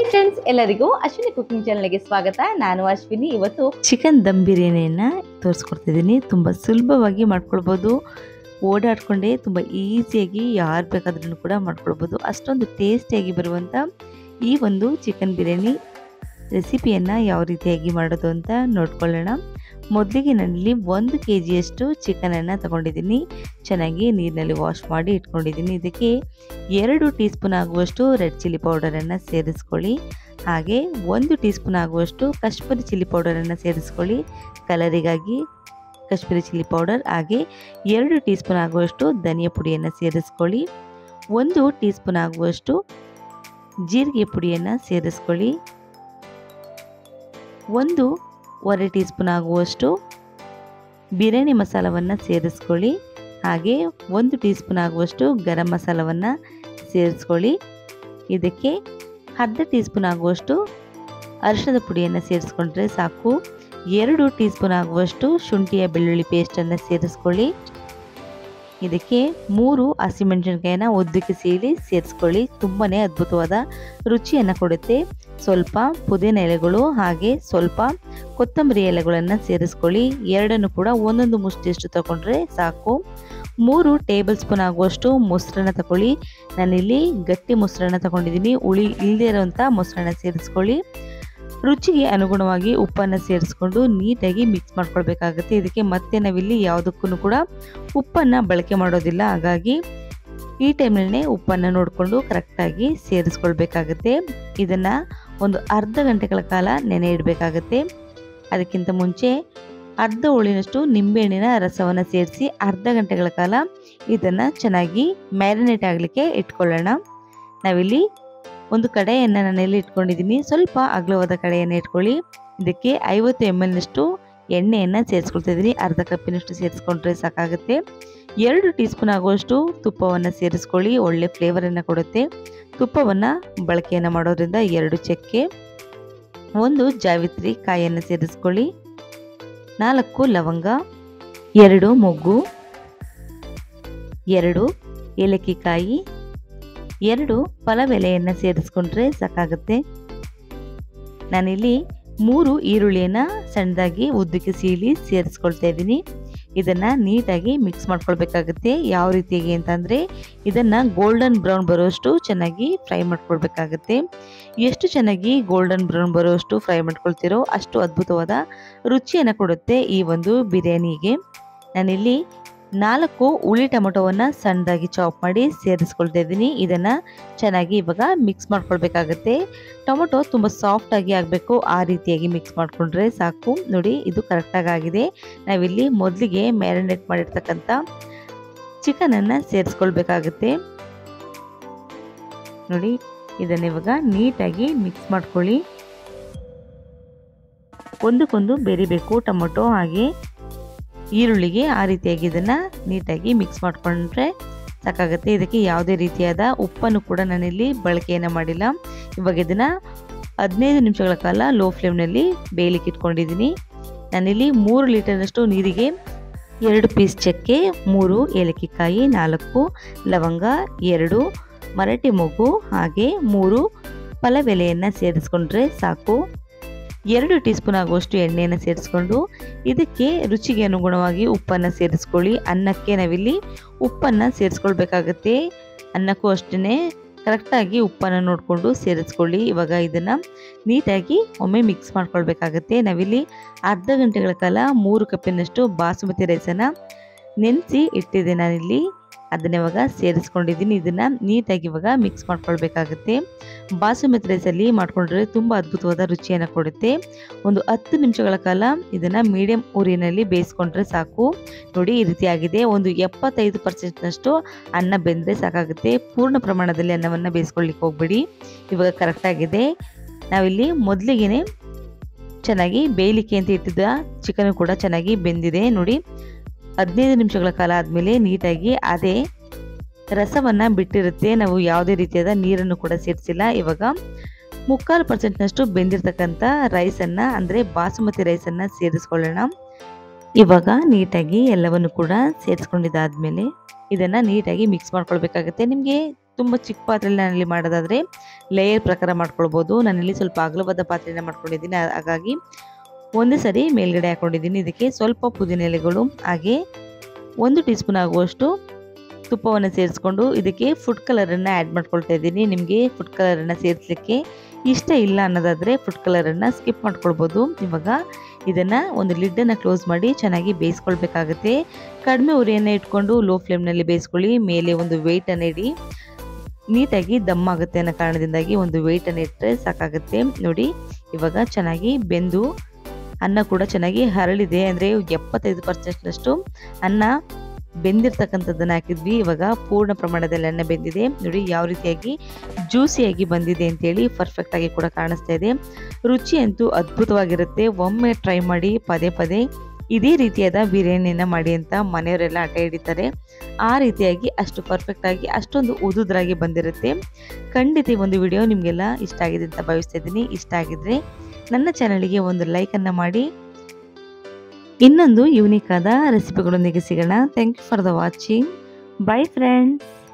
friends ಎಲ್ಲರಿಗೂ Ashwini cooking ಚಾನಲ್ಗೆ ಸ್ವಾಗತ ನಾನು ಅಶ್ವಿನಿ ಇವತ್ತು ಚಿಕನ್ ದಮ್ ಬಿರಿಯಾನಿಯನ್ನು ತೋರಿಸ್ಕೊಡ್ತಿದ್ದೀನಿ ತುಂಬ ಸುಲಭವಾಗಿ ಮಾಡ್ಕೊಳ್ಬೋದು ಓಡಾಡ್ಕೊಂಡೇ ತುಂಬ ಈಸಿಯಾಗಿ ಯಾರು ಬೇಕಾದ್ರೂ ಕೂಡ ಮಾಡ್ಕೊಳ್ಬೋದು ಅಷ್ಟೊಂದು ಟೇಸ್ಟಿಯಾಗಿ ಬರುವಂಥ ಈ ಒಂದು ಚಿಕನ್ ಬಿರಿಯಾನಿ ರೆಸಿಪಿಯನ್ನು ಯಾವ ರೀತಿಯಾಗಿ ಮಾಡೋದು ಅಂತ ನೋಡ್ಕೊಳ್ಳೋಣ ಮೊದಲಿಗೆ ನಾನಿಲ್ಲಿ ಒಂದು ಕೆ ಜಿಯಷ್ಟು ಚಿಕನನ್ನು ತಗೊಂಡಿದ್ದೀನಿ ಚೆನ್ನಾಗಿ ನೀರಿನಲ್ಲಿ ವಾಶ್ ಮಾಡಿ ಇಟ್ಕೊಂಡಿದ್ದೀನಿ ಇದಕ್ಕೆ ಎರಡು ಟೀ ಸ್ಪೂನ್ ಆಗುವಷ್ಟು ರೆಡ್ ಚಿಲ್ಲಿ ಪೌಡರನ್ನು ಸೇರಿಸ್ಕೊಳ್ಳಿ ಹಾಗೆ ಒಂದು ಟೀ ಸ್ಪೂನ್ ಆಗುವಷ್ಟು ಕಾಶ್ಮೀರಿ ಚಿಲ್ಲಿ ಪೌಡರನ್ನು ಸೇರಿಸ್ಕೊಳ್ಳಿ ಕಲರಿಗಾಗಿ ಕಾಶ್ಮೀರಿ ಚಿಲ್ಲಿ ಪೌಡರ್ ಹಾಗೆ ಎರಡು ಟೀ ಸ್ಪೂನ್ ಆಗುವಷ್ಟು ಧನಿಯಾ ಪುಡಿಯನ್ನು ಸೇರಿಸ್ಕೊಳ್ಳಿ ಒಂದು ಟೀ ಸ್ಪೂನ್ ಆಗುವಷ್ಟು ಜೀರಿಗೆ ಪುಡಿಯನ್ನು ಸೇರಿಸ್ಕೊಳ್ಳಿ ಒಂದು ಒರೆ ಟೀ ಸ್ಪೂನ್ ಆಗುವಷ್ಟು ಬಿರಿಯಾನಿ ಮಸಾಲವನ್ನು ಸೇರಿಸ್ಕೊಳ್ಳಿ ಹಾಗೆ ಒಂದು ಟೀ ಸ್ಪೂನ್ ಆಗುವಷ್ಟು ಗರಂ ಮಸಾಲವನ್ನು ಸೇರಿಸ್ಕೊಳ್ಳಿ ಇದಕ್ಕೆ ಅರ್ಧ ಟೀ ಸ್ಪೂನ್ ಆಗುವಷ್ಟು ಅರಿಶಿಣದ ಪುಡಿಯನ್ನು ಸೇರಿಸ್ಕೊಂಡ್ರೆ ಸಾಕು ಎರಡು ಟೀ ಸ್ಪೂನ್ ಆಗುವಷ್ಟು ಶುಂಠಿಯ ಬೆಳ್ಳುಳ್ಳಿ ಪೇಸ್ಟನ್ನು ಸೇರಿಸ್ಕೊಳ್ಳಿ ಇದಕ್ಕೆ ಮೂರು ಹಸಿಮೆಣಸಿನ್ಕಾಯಿನ ಉದ್ದಕ್ಕೆ ಸೀಳಿ ಸೇರಿಸ್ಕೊಳ್ಳಿ ತುಂಬಾ ಅದ್ಭುತವಾದ ರುಚಿಯನ್ನು ಕೊಡುತ್ತೆ ಸ್ವಲ್ಪ ಪುದೀನ ಎಲೆಗಳು ಹಾಗೆ ಸ್ವಲ್ಪ ಕೊತ್ತಂಬರಿ ಎಲೆಗಳನ್ನು ಸೇರಿಸ್ಕೊಳ್ಳಿ ಎರಡನ್ನು ಕೂಡ ಒಂದೊಂದು ಮುಷ್ಟಿಯಷ್ಟು ತಗೊಂಡ್ರೆ ಸಾಕು ಮೂರು ಟೇಬಲ್ ಸ್ಪೂನ್ ಆಗುವಷ್ಟು ಮೊಸರನ್ನ ತಗೊಳ್ಳಿ ನಾನಿಲ್ಲಿ ಗಟ್ಟಿ ಮೊಸರನ್ನ ತಗೊಂಡಿದ್ದೀನಿ ಹುಳಿ ಇಲ್ಲದೇ ಇರೋವಂಥ ಮೊಸರನ್ನ ಸೇರಿಸ್ಕೊಳ್ಳಿ ರುಚಿಗೆ ಅನುಗುಣವಾಗಿ ಉಪ್ಪನ್ನು ಸೇರಿಸ್ಕೊಂಡು ನೀಟಾಗಿ ಮಿಕ್ಸ್ ಮಾಡ್ಕೊಳ್ಬೇಕಾಗುತ್ತೆ ಇದಕ್ಕೆ ಮತ್ತೆ ನಾವಿಲ್ಲಿ ಯಾವುದಕ್ಕೂ ಕೂಡ ಉಪ್ಪನ್ನು ಬಳಕೆ ಮಾಡೋದಿಲ್ಲ ಹಾಗಾಗಿ ಈ ಟೈಮ್ನಲ್ಲೇ ಉಪ್ಪನ್ನು ನೋಡಿಕೊಂಡು ಕರೆಕ್ಟಾಗಿ ಸೇರಿಸ್ಕೊಳ್ಬೇಕಾಗುತ್ತೆ ಇದನ್ನು ಒಂದು ಅರ್ಧ ಗಂಟೆಗಳ ಕಾಲ ನೆನೆ ಇಡಬೇಕಾಗತ್ತೆ ಅದಕ್ಕಿಂತ ಮುಂಚೆ ಅರ್ಧ ಹೋಳಿನಷ್ಟು ನಿಂಬೆಹಣ್ಣಿನ ರಸವನ್ನು ಸೇರಿಸಿ ಅರ್ಧ ಗಂಟೆಗಳ ಕಾಲ ಇದನ್ನು ಚೆನ್ನಾಗಿ ಮ್ಯಾರಿನೇಟ್ ಆಗಲಿಕ್ಕೆ ಇಟ್ಕೊಳ್ಳೋಣ ನಾವಿಲ್ಲಿ ಒಂದು ಕಡೆಯನ್ನು ನಾನೆಲ್ಲಿ ಇಟ್ಕೊಂಡಿದ್ದೀನಿ ಸ್ವಲ್ಪ ಅಗಲವಾದ ಕಡೆಯನ್ನು ಇಟ್ಕೊಳ್ಳಿ ಇದಕ್ಕೆ ಐವತ್ತು ಎಮ್ ಎಲ್ನಷ್ಟು ಎಣ್ಣೆಯನ್ನು ಸೇರಿಸ್ಕೊಳ್ತಾ ಇದ್ದೀನಿ ಅರ್ಧ ಕಪ್ಪಿನಷ್ಟು ಸೇರಿಸ್ಕೊಂಡ್ರೆ ಸಾಕಾಗುತ್ತೆ ಎರಡು ಟೀ ಸ್ಪೂನ್ ಆಗುವಷ್ಟು ತುಪ್ಪವನ್ನು ಸೇರಿಸ್ಕೊಳ್ಳಿ ಒಳ್ಳೆ ಫ್ಲೇವರನ್ನು ಕೊಡುತ್ತೆ ತುಪ್ಪವನ್ನು ಬಳಕೆಯನ್ನು ಮಾಡೋದ್ರಿಂದ ಎರಡು ಚಕ್ಕೆ ಒಂದು ಜಾವಿತ್ರಿ ಕಾಯನ್ನು ಸೇರಿಸ್ಕೊಳ್ಳಿ ನಾಲ್ಕು ಲವಂಗ ಎರಡು ಮೊಗ್ಗು ಎರಡು ಏಲಕ್ಕಿ ಕಾಯಿ ಎರಡು ಫಲವೆಲೆಯನ್ನು ಸೇರಿಸ್ಕೊಂಡ್ರೆ ಸಾಕಾಗುತ್ತೆ ನಾನಿಲ್ಲಿ ಮೂರು ಈರುಳ್ಳಿಯನ್ನು ಸಣ್ಣದಾಗಿ ಉದ್ದಕ್ಕೆ ಸೀಳಿ ಸೇರಿಸ್ಕೊಳ್ತಾ ಇದ್ದೀನಿ ಇದನ್ನು ನೀಟಾಗಿ ಮಿಕ್ಸ್ ಮಾಡ್ಕೊಳ್ಬೇಕಾಗುತ್ತೆ ಯಾವ ರೀತಿಯಾಗಿ ಅಂತಂದರೆ ಇದನ್ನು ಗೋಲ್ಡನ್ ಬ್ರೌನ್ ಬರೋಷ್ಟು ಚೆನ್ನಾಗಿ ಫ್ರೈ ಮಾಡ್ಕೊಳ್ಬೇಕಾಗುತ್ತೆ ಎಷ್ಟು ಚೆನ್ನಾಗಿ ಗೋಲ್ಡನ್ ಬ್ರೌನ್ ಬರೋಷ್ಟು ಫ್ರೈ ಮಾಡ್ಕೊಳ್ತಿರೋ ಅಷ್ಟು ಅದ್ಭುತವಾದ ರುಚಿಯನ್ನು ಕೊಡುತ್ತೆ ಈ ಒಂದು ಬಿರಿಯಾನಿಗೆ ನಾನಿಲ್ಲಿ ನಾಲ್ಕು ಹುಳಿ ಟೊಮೊಟೊವನ್ನು ಸಣ್ಣದಾಗಿ ಚಾಪ್ ಮಾಡಿ ಸೇರಿಸ್ಕೊಳ್ತಾ ಇದ್ದೀನಿ ಇದನ್ನು ಚೆನ್ನಾಗಿ ಇವಾಗ ಮಿಕ್ಸ್ ಮಾಡ್ಕೊಳ್ಬೇಕಾಗತ್ತೆ ಟೊಮೊಟೊ ತುಂಬ ಸಾಫ್ಟಾಗಿ ಆಗಬೇಕು ಆ ರೀತಿಯಾಗಿ ಮಿಕ್ಸ್ ಮಾಡಿಕೊಂಡ್ರೆ ಸಾಕು ನೋಡಿ ಇದು ಕರೆಕ್ಟಾಗಿ ಆಗಿದೆ ನಾವಿಲ್ಲಿ ಮೊದಲಿಗೆ ಮ್ಯಾರಿನೇಟ್ ಮಾಡಿರ್ತಕ್ಕಂಥ ಚಿಕನನ್ನು ಸೇರಿಸ್ಕೊಳ್ಬೇಕಾಗತ್ತೆ ನೋಡಿ ಇದನ್ನು ಇವಾಗ ನೀಟಾಗಿ ಮಿಕ್ಸ್ ಮಾಡ್ಕೊಳ್ಳಿ ಒಂದಕ್ಕೊಂದು ಬೆರಿಬೇಕು ಟೊಮೊಟೊ ಹಾಗೆ ಈರುಳ್ಳಿಗೆ ಆ ರೀತಿಯಾಗಿ ಇದನ್ನು ನೀಟಾಗಿ ಮಿಕ್ಸ್ ಮಾಡಿಕೊಂಡ್ರೆ ಸಾಕಾಗುತ್ತೆ ಇದಕ್ಕೆ ಯಾವುದೇ ರೀತಿಯಾದ ಉಪ್ಪನ್ನು ಕೂಡ ನಾನಿಲ್ಲಿ ಬಳಕೆಯನ್ನು ಮಾಡಿಲ್ಲ ಇವಾಗ ಇದನ್ನು ಹದಿನೈದು ನಿಮಿಷಗಳ ಕಾಲ ಲೋ ಫ್ಲೇಮ್ನಲ್ಲಿ ಬೇಯಲಿಕ್ಕೆ ಇಟ್ಕೊಂಡಿದ್ದೀನಿ ನಾನಿಲ್ಲಿ ಮೂರು ಲೀಟರ್ನಷ್ಟು ನೀರಿಗೆ ಎರಡು ಪೀಸ್ ಚಕ್ಕೆ ಮೂರು ಏಲಕ್ಕಿಕಾಯಿ ನಾಲ್ಕು ಲವಂಗ ಎರಡು ಮರಾಠಿ ಮೊಗ್ಗು ಹಾಗೆ ಮೂರು ಫಲವೆಲೆಯನ್ನು ಸೇರಿಸ್ಕೊಂಡ್ರೆ ಸಾಕು ಎರಡು ಟೀ ಸ್ಪೂನ್ ಆಗುವಷ್ಟು ಎಣ್ಣೆಯನ್ನು ಸೇರಿಸ್ಕೊಂಡು ಇದಕ್ಕೆ ರುಚಿಗೆ ಅನುಗುಣವಾಗಿ ಉಪ್ಪನ್ನು ಸೇರಿಸ್ಕೊಳ್ಳಿ ಅನ್ನಕ್ಕೆ ನಾವಿಲ್ಲಿ ಉಪ್ಪನ್ನು ಸೇರಿಸ್ಕೊಳ್ಬೇಕಾಗತ್ತೆ ಅನ್ನಕ್ಕೂ ಅಷ್ಟೇ ಕರೆಕ್ಟಾಗಿ ಉಪ್ಪನ್ನು ನೋಡಿಕೊಂಡು ಸೇರಿಸ್ಕೊಳ್ಳಿ ಇವಾಗ ಇದನ್ನು ನೀಟಾಗಿ ಒಮ್ಮೆ ಮಿಕ್ಸ್ ಮಾಡ್ಕೊಳ್ಬೇಕಾಗತ್ತೆ ನಾವಿಲ್ಲಿ ಅರ್ಧ ಗಂಟೆಗಳ ಕಾಲ ಮೂರು ಕಪ್ಪಿನಷ್ಟು ಬಾಸುಮತಿ ರೈಸನ್ನು ನೆನೆಸಿ ಇಟ್ಟಿದ್ದೆ ನಾನಿಲ್ಲಿ ಅದನ್ನ ಇವಾಗ ಸೇರಿಸ್ಕೊಂಡಿದ್ದೀನಿ ಇದನ್ನು ನೀಟಾಗಿ ಇವಾಗ ಮಿಕ್ಸ್ ಮಾಡ್ಕೊಳ್ಬೇಕಾಗುತ್ತೆ ಬಾಸುಮತಿ ರೈಸಲ್ಲಿ ಮಾಡ್ಕೊಂಡ್ರೆ ತುಂಬ ಅದ್ಭುತವಾದ ರುಚಿಯನ್ನು ಕೊಡುತ್ತೆ ಒಂದು ಹತ್ತು ನಿಮಿಷಗಳ ಕಾಲ ಇದನ್ನು ಮೀಡಿಯಂ ಉರಿನಲ್ಲಿ ಬೇಯಿಸ್ಕೊಂಡ್ರೆ ಸಾಕು ನೋಡಿ ಈ ರೀತಿ ಆಗಿದೆ ಒಂದು ಎಪ್ಪತ್ತೈದು ಪರ್ಸೆಂಟ್ನಷ್ಟು ಅನ್ನ ಬೆಂದರೆ ಸಾಕಾಗುತ್ತೆ ಪೂರ್ಣ ಪ್ರಮಾಣದಲ್ಲಿ ಅನ್ನವನ್ನು ಬೇಯಿಸ್ಕೊಳ್ಳಿಕ್ಕೆ ಹೋಗ್ಬೇಡಿ ಇವಾಗ ಕರೆಕ್ಟಾಗಿದೆ ನಾವಿಲ್ಲಿ ಮೊದಲಿಗೆ ಚೆನ್ನಾಗಿ ಬೇಯಲಿಕ್ಕೆ ಅಂತ ಇಟ್ಟಿದ್ದ ಚಿಕನ್ ಕೂಡ ಚೆನ್ನಾಗಿ ಬೆಂದಿದೆ ನೋಡಿ ಹದಿನೈದು ನಿಮಿಷಗಳ ಕಾಲ ಆದಮೇಲೆ ನೀಟಾಗಿ ಅದೇ ರಸವನ್ನು ಬಿಟ್ಟಿರುತ್ತೆ ನಾವು ಯಾವುದೇ ರೀತಿಯಾದ ನೀರನ್ನು ಕೂಡ ಸೇರಿಸಿಲ್ಲ ಇವಾಗ ಮುಕ್ಕಾಲು ಪರ್ಸೆಂಟ್ನಷ್ಟು ಬೆಂದಿರ್ತಕ್ಕಂಥ ರೈಸನ್ನು ಅಂದರೆ ಬಾಸುಮತಿ ರೈಸನ್ನು ಸೇರಿಸ್ಕೊಳ್ಳೋಣ ಇವಾಗ ನೀಟಾಗಿ ಎಲ್ಲವನ್ನು ಕೂಡ ಸೇರಿಸ್ಕೊಂಡಿದ್ದಾದಮೇಲೆ ಇದನ್ನು ನೀಟಾಗಿ ಮಿಕ್ಸ್ ಮಾಡ್ಕೊಳ್ಬೇಕಾಗುತ್ತೆ ನಿಮಗೆ ತುಂಬ ಚಿಕ್ಕ ಪಾತ್ರೆಯಲ್ಲಿ ನಾನಿಲ್ಲಿ ಮಾಡೋದಾದರೆ ಲೇಯರ್ ಪ್ರಕಾರ ಮಾಡ್ಕೊಳ್ಬೋದು ನಾನಿಲ್ಲಿ ಸ್ವಲ್ಪ ಅಗಲವಾದ ಪಾತ್ರೆನ ಮಾಡ್ಕೊಂಡಿದ್ದೀನಿ ಆ- ಹಾಗಾಗಿ ಒಂದೇ ಸರಿ ಮೇಲ್ಗಡೆ ಹಾಕೊಂಡಿದ್ದೀನಿ ಇದಕ್ಕೆ ಸ್ವಲ್ಪ ಪುದೀನ ಎಲೆಗಳು ಹಾಗೆ ಒಂದು ಟೀ ಸ್ಪೂನ್ ಆಗುವಷ್ಟು ತುಪ್ಪವನ್ನು ಸೇರಿಸ್ಕೊಂಡು ಇದಕ್ಕೆ ಫುಡ್ ಕಲರನ್ನು ಆ್ಯಡ್ ಮಾಡ್ಕೊಳ್ತಾ ಇದ್ದೀನಿ ನಿಮಗೆ ಫುಡ್ ಕಲರನ್ನು ಸೇರಿಸಲಿಕ್ಕೆ ಇಷ್ಟ ಇಲ್ಲ ಅನ್ನೋದಾದರೆ ಫುಡ್ ಕಲರನ್ನು ಸ್ಕಿಪ್ ಮಾಡ್ಕೊಳ್ಬೋದು ಇವಾಗ ಇದನ್ನು ಒಂದು ಲಿಡ್ಡನ್ನು ಕ್ಲೋಸ್ ಮಾಡಿ ಚೆನ್ನಾಗಿ ಬೇಯಿಸ್ಕೊಳ್ಬೇಕಾಗುತ್ತೆ ಕಡಿಮೆ ಉರಿಯನ್ನು ಇಟ್ಕೊಂಡು ಲೋ ಫ್ಲೇಮ್ನಲ್ಲಿ ಬೇಯಿಸ್ಕೊಳ್ಳಿ ಮೇಲೆ ಒಂದು ವೆಯ್ಟನ್ನು ಇಡಿ ನೀಟಾಗಿ ದಮ್ ಆಗುತ್ತೆ ಅನ್ನೋ ಕಾರಣದಿಂದಾಗಿ ಒಂದು ವೆಯ್ಟನ್ನು ಇಟ್ಟರೆ ಸಾಕಾಗುತ್ತೆ ನೋಡಿ ಇವಾಗ ಚೆನ್ನಾಗಿ ಬೆಂದು ಅನ್ನ ಕೂಡ ಚೆನ್ನಾಗಿ ಹರಳಿದೆ ಅಂದರೆ ಎಪ್ಪತ್ತೈದು ಪರ್ಸೆಂಟ್ನಷ್ಟು ಅನ್ನ ಬೆಂದಿರ್ತಕ್ಕಂಥದ್ದನ್ನು ಹಾಕಿದ್ವಿ ಇವಾಗ ಪೂರ್ಣ ಪ್ರಮಾಣದಲ್ಲಿ ಅನ್ನ ಬೆಂದಿದೆ ನೋಡಿ ಯಾವ ರೀತಿಯಾಗಿ ಜ್ಯೂಸಿಯಾಗಿ ಬಂದಿದೆ ಅಂತೇಳಿ ಪರ್ಫೆಕ್ಟಾಗಿ ಕೂಡ ಕಾಣಿಸ್ತಾ ಇದೆ ರುಚಿ ಅಂತೂ ಅದ್ಭುತವಾಗಿರುತ್ತೆ ಒಮ್ಮೆ ಟ್ರೈ ಮಾಡಿ ಪದೇ ಪದೇ ಇದೇ ರೀತಿಯಾದ ಬಿರಿಯಾನಿನ ಮಾಡಿ ಅಂತ ಮನೆಯವರೆಲ್ಲ ಹಠ ಹಿಡಿತಾರೆ ಆ ರೀತಿಯಾಗಿ ಅಷ್ಟು ಪರ್ಫೆಕ್ಟಾಗಿ ಅಷ್ಟೊಂದು ಉದುದ್ರಾಗಿ ಬಂದಿರುತ್ತೆ ಖಂಡಿತ ಈ ಒಂದು ವಿಡಿಯೋ ನಿಮಗೆಲ್ಲ ಇಷ್ಟ ಆಗಿದೆ ಅಂತ ಭಾವಿಸ್ತಾ ಇದ್ದೀನಿ ಇಷ್ಟ ಆಗಿದ್ರೆ ನನ್ನ ಚಾನಲ್ಗೆ ಒಂದು ಲೈಕನ್ನು ಮಾಡಿ ಇನ್ನೊಂದು ಯೂನಿಕ್ ಆದ ರೆಸಿಪಿಗಳೊಂದಿಗೆ ಸಿಗೋಣ thank you for the watching bye friends